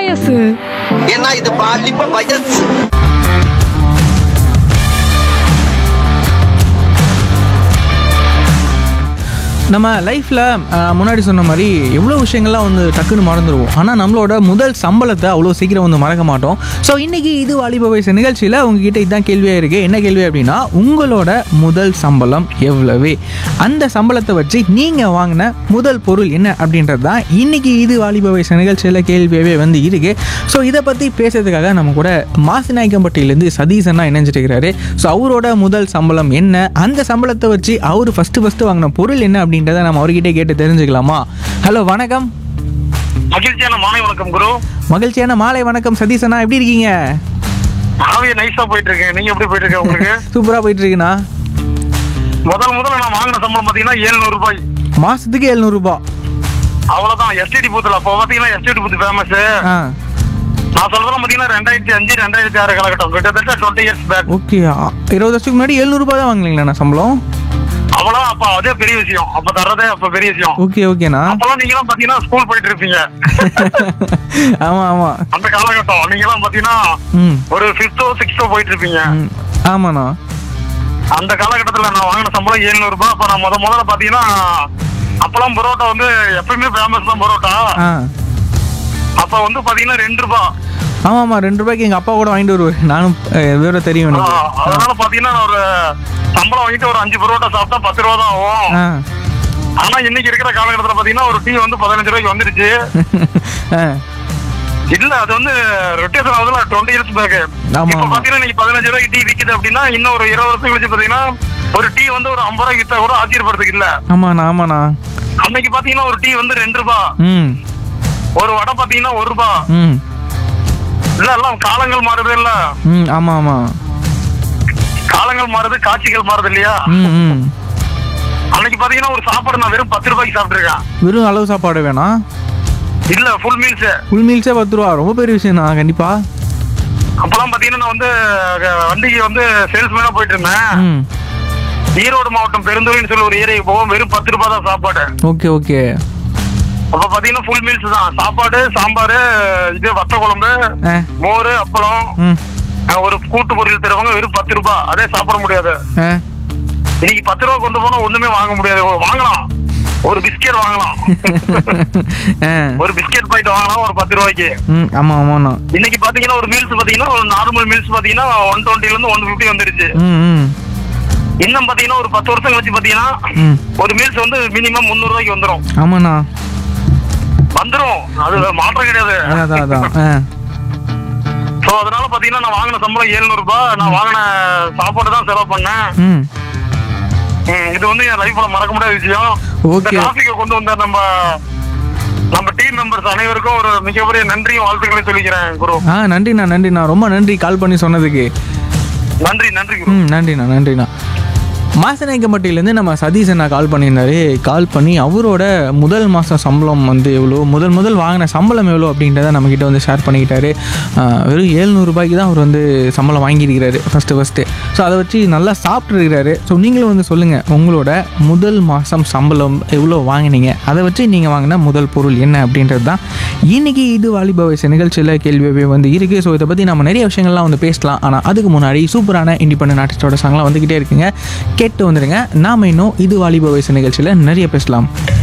வயசு ஏன்னா இது பாலிப்ப வயசு நம்ம லைஃப்பில் முன்னாடி சொன்ன மாதிரி எவ்வளோ விஷயங்கள்லாம் வந்து டக்குன்னு மறந்துடுவோம் ஆனால் நம்மளோட முதல் சம்பளத்தை அவ்வளோ சீக்கிரம் வந்து மறக்க மாட்டோம் ஸோ இன்றைக்கி இது வாலிப வயசு நிகழ்ச்சியில் உங்ககிட்ட இதுதான் கேள்வியாக இருக்குது என்ன கேள்வி அப்படின்னா உங்களோட முதல் சம்பளம் எவ்வளவு அந்த சம்பளத்தை வச்சு நீங்கள் வாங்கின முதல் பொருள் என்ன அப்படின்றது தான் இன்றைக்கி இது வாலிப வயசு நிகழ்ச்சியில் கேள்வியாகவே வந்து இருக்குது ஸோ இதை பற்றி பேசுறதுக்காக நம்ம கூட மாசிநாயக்கம்பட்டியிலேருந்து சதீஷ் அண்ணா இணைஞ்சிட்டு இருக்கிறாரு ஸோ அவரோட முதல் சம்பளம் என்ன அந்த சம்பளத்தை வச்சு அவர் ஃபஸ்ட்டு ஃபஸ்ட்டு வாங்கின பொருள் என்ன அப்படின்றத நம்ம அவர்கிட்ட கேட்டு தெரிஞ்சுக்கலாமா ஹலோ வணக்கம் மகிழ்ச்சியான மாலை வணக்கம் குரு மகிழ்ச்சியான மாலை வணக்கம் சதீஷ் அண்ணா எப்படி இருக்கீங்க ஆவிய நைஸா போயிட்டு இருக்கேன் நீங்க எப்படி போயிட்டு இருக்கீங்க உங்களுக்கு சூப்பராக போயிட்டு இருக்குண்ணா முதல் முதல்ல நான் வாங்கின சம்பளம் பாத்தீங்கன்னா 700 ரூபாய் மாதத்துக்கு எழுநூறுபா அவ்வளவுதான் எஸ்டிடி பூத்துல அப்போ பாத்தீங்கன்னா எஸ்டிடி பூத் ஃபேமஸ் ஆ நான் சொல்றதுலாம் பாத்தீங்கன்னா ரெண்டாயிரத்தி அஞ்சு ரெண்டாயிரத்தி ஆறு காலகட்டம் கிட்டத்தட்ட டுவெண்ட்டி இயர்ஸ் பேக் ஓகே இருபது வருஷத்துக்கு முன்னாடி எழுநூறுபா தான் வாங்கலீங்களாண்ணா சம்பளம் அவ்வளவு அப்ப அதே பெரிய விஷயம் அப்ப தர்றதே அப்ப பெரிய விஷயம் ஓகே ஓகேண்ணா அப்பெல்லாம் நீங்க எல்லாம் பாத்தீங்கன்னா ஸ்கூல் போயிட்டு இருப்பீங்க ஆமாம் ஆமாம் அந்த காலகட்டம் நீங்க எல்லாம் பாத்தீங்கன்னா ம் ஒரு பிப்தோ சிக்ஸ்தோ போயிட்டு இருப்பீங்க ம் ஆமாண்ணா அந்த காலகட்டத்துல நான் வாங்கின சம்பளம் 700 ரூபாய் அப்ப நான் முத முதல்ல பாத்தீங்கன்னா அப்பெல்லாம் பரோட்டா வந்து எப்பயுமே ஃபேமஸ் தான் பரோட்டா ஆ அப்ப வந்து பாத்தீங்கன்னா ரெண்டு ரூபாய் ஆமாம் ஆமாம் ரெண்டு ரூபாய்க்கு எங்கள் அப்பா கூட வாங்கிட்டு வருவார் நானும் அஹ், விவரம் தெரியும் ஆ, எனக்கு அதனால பாத்தீங்கன்னா நான் ஒரு சம்பளம் வாங்கிட்டு ஒரு அஞ்சு பரோட்டா சாப்பிட்டா பத்து ரூபா தான் ஆகும் ஆ ஆனா இன்னைக்கு இருக்கிற காலகட்டத்துல பாத்தீங்கன்னா ஒரு டீ வந்து பதினஞ்சு ரூபாய்க்கு வந்துருச்சு ஆ இல்ல அது வந்து ரொட்டேஷன் ஆகுதுல டுவெண்ட்டி இயர்ஸ் பேக் ஆமா, இப்ப ஆமா. பாத்தீங்கன்னா இன்னைக்கு பதினஞ்சு ரூபாய்க்கு டீ விக்குது அப்படின்னா இன்னும் ஒரு இருபது வருஷம் கழிச்சு பாத்தீங்கன்னா ஒரு டீ வந்து ஒரு ஐம்பது ரூபாய்க்கு வித்தா கூட ஆச்சரியப்படுறதுக்கு இல்ல ஆமாண்ணா ஆமாண்ணா அன்னைக்கு பாத்தீங்கன்னா ஒரு டீ வந்து ரெண்டு ரூபாய் ம் ஒரு வடை பாத்தீங்கன்னா ஒரு ரூபாய் ம் இல்ல எல்லாம் காலங்கள் மாறுது இல்ல ம் ஆமாம் ஆமாம் காலங்கள் மாறுது காட்சிகள் மாறுது இல்லையா ம் ம் அன்னைக்கு பாத்தீங்கன்னா ஒரு சாப்பாடு நான் வெறும் பத்து ரூபாய்க்கு சாப்பிட்டுருக்கேன் வெறும் அளவு சாப்பாடு வேணாம் இல்ல ஃபுல் மீல்ஸ் ஃபுல் மீல்ஸே பத்து ரூபா ரொம்ப பெரிய விஷயம்ண்ணா கண்டிப்பாக அப்பெல்லாம் பாத்தீங்கன்னா நான் வந்து அஹ், வண்டிக்கு வந்து சேல்ஸ்மேனா போயிட்டு இருந்தேன் ம் ஈரோடு மாவட்டம் பெருந்துறைன்னு சொல்லி ஒரு ஏரியாக்கு போவோம் வெறும் பத்து ரூபாய் தான் சாப்பாடு ஓகே ஓகே அப்ப பாத்தீங்கன்னா ஃபுல் மீல்ஸ் தான் சாப்பாடு சாம்பார் இது வத்த குழம்பு ஆ மோர் அப்பளம் ம் அஹ், ஒரு கூட்டு பொரியல் தருவாங்க வெறும் பத்து ரூபாய் அதே சாப்பிட முடியாது ஆ இன்னைக்கு பத்து ரூபா கொண்டு போனா ஒண்ணுமே வாங்க முடியாது வாங்கலாம் ஒரு பிஸ்கெட் வாங்கலாம் ஆ ஒரு பிஸ்கெட் பாக்கெட் வாங்கலாம் ஒரு பத்து ரூபாய்க்கு ம் ஆமாம் ஆமாண்ணா இன்னைக்கு பாத்தீங்கன்னா ஒரு மீல்ஸ் பாத்தீங்கன்னா ஒரு நார்மல் மீல்ஸ் பாத்தீங்கன்னா ஒன் டுவெண்ட்டில இருந்து ஒன் பிப்டி வந்துருச்சு ம் ம் இன்னும் பாத்தீங்கன்னா ஒரு பத்து வருஷம் கழிச்சு பாத்தீங்கன்னா ம் ஒரு மீல்ஸ் வந்து மினிமம் முந்நூறு ரூபாய்க்கு வந்துரும் ஆமாண்ணா வந்துரும் அது மாற்றம் கிடையாது அதான் அதான் அதான் ஆ சோ அதனால பாத்தீங்கன்னா நான் வாங்கின சம்பளம் 700 ரூபாய் நான் வாங்கின சாப்பாடு தான் செலவு பண்ணேன் ம் ம், இது வந்து என் லைஃப்ல மறக்க முடியாத விஷயம் இந்த Okay. டாபிக்கை கொண்டு வந்த நம்ம நம்ம டீம் மெம்பர்ஸ் அனைவருக்கும் ஒரு மிகப்பெரிய நன்றியும் வாழ்த்துக்களையும் சொல்லிக்கிறேன் குரு ஆ நன்றிண்ணா நன்றிண்ணா ரொம்ப நன்றி கால் பண்ணி சொன்னதுக்கு நன்றி நன்றி குரு ம் நன்றிண்ணா நன்றிண்ணா மாசநாயக்கம்பட்டியிலேருந்து நம்ம சதீஷ் அண்ணா கால் பண்ணியிருந்தாரு கால் பண்ணி அவரோட முதல் மாதம் சம்பளம் வந்து எவ்வளோ முதல் முதல் வாங்கின சம்பளம் எவ்வளோ அப்படின்றத நம்மக்கிட்ட வந்து ஷேர் பண்ணிக்கிட்டாரு ஆ, வெறும் 700 ரூபாய்க்கு தான் அவர் வந்து சம்பளம் வாங்கியிருக்கிறாரு ஃபஸ்ட்டு ஃபஸ்ட்டு ஸோ அதை வச்சு நல்லா சாப்பிட்ருக்கிறாரு ஸோ நீங்களும் வந்து சொல்லுங்கள் உங்களோட முதல் மாதம் சம்பளம் எவ்வளோ வாங்கினீங்க அதை வச்சு நீங்கள் வாங்கின முதல் பொருள் என்ன அப்படின்றது தான் இன்றைக்கி இது வாலிப வயசு நிகழ்ச்சியில் கேள்வியாகவே வந்து இருக்குது ஸோ இதை பற்றி நம்ம நிறைய விஷயங்கள்லாம் வந்து பேசலாம் ஆனால் அதுக்கு முன்னாடி சூப்பரான இண்டிபெண்டன்ட் ஆர்டிஸ்டோட சாங்லாம் வந்துக்கிட்டே இருக்குங்க கேட்டு வந்துடுங்க நாம இன்னும் இது வாலிப வயசு நிகழ்ச்சியில் நிறைய பேசலாம்